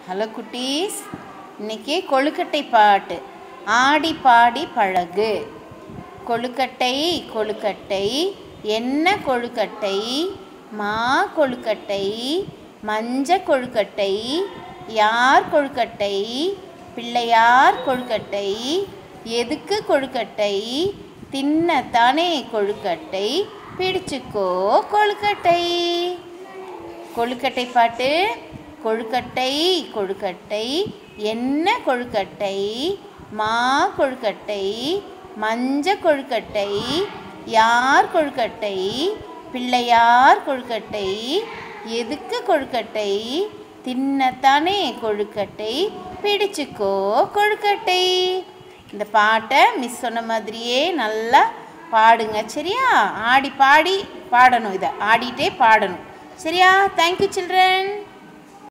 hello குட்டீஸ் இன்னைக்கு கொழுக்கட்டை பாட்டு ஆடி பாடி பழகு கொழுக்கட்டை கொழுக்கட்டை என்ன கொழுக்கட்டை மா கொழுக்கட்டை மஞ்ச கொழுக்கட்டை யார் கொழுக்கட்டை பிள்ளையார் கொழுக்கட்டை எதுக்கு கொழுக்கட்டை தின்னத்தானே கொழுக்கட்டை பிடிச்சுக்கோ கொழுக்கட்டை கொழுக்கட்டை பாட்டு கொழுக்கட்டை கொழுக்கட்டை என்ன கொழுக்கட்டை மா கொழுக்கட்டை மஞ்ச கொழுக்கட்டை யார் கொழுக்கட்டை பிள்ளையார் கொழுக்கட்டை எதுக்கு கொழுக்கட்டை தின்னத்தானே கொழுக்கட்டை பிடிச்சுக்கோ கொழுக்கட்டை இந்த பாட்டை மிஸ் சொன்ன மாதிரியே நல்லா பாடுங்க சரியா ஆடி பாடி பாடணும் இதை ஆடிட்டே பாடணும் சரியா தேங்க்யூ சில்ட்ரன்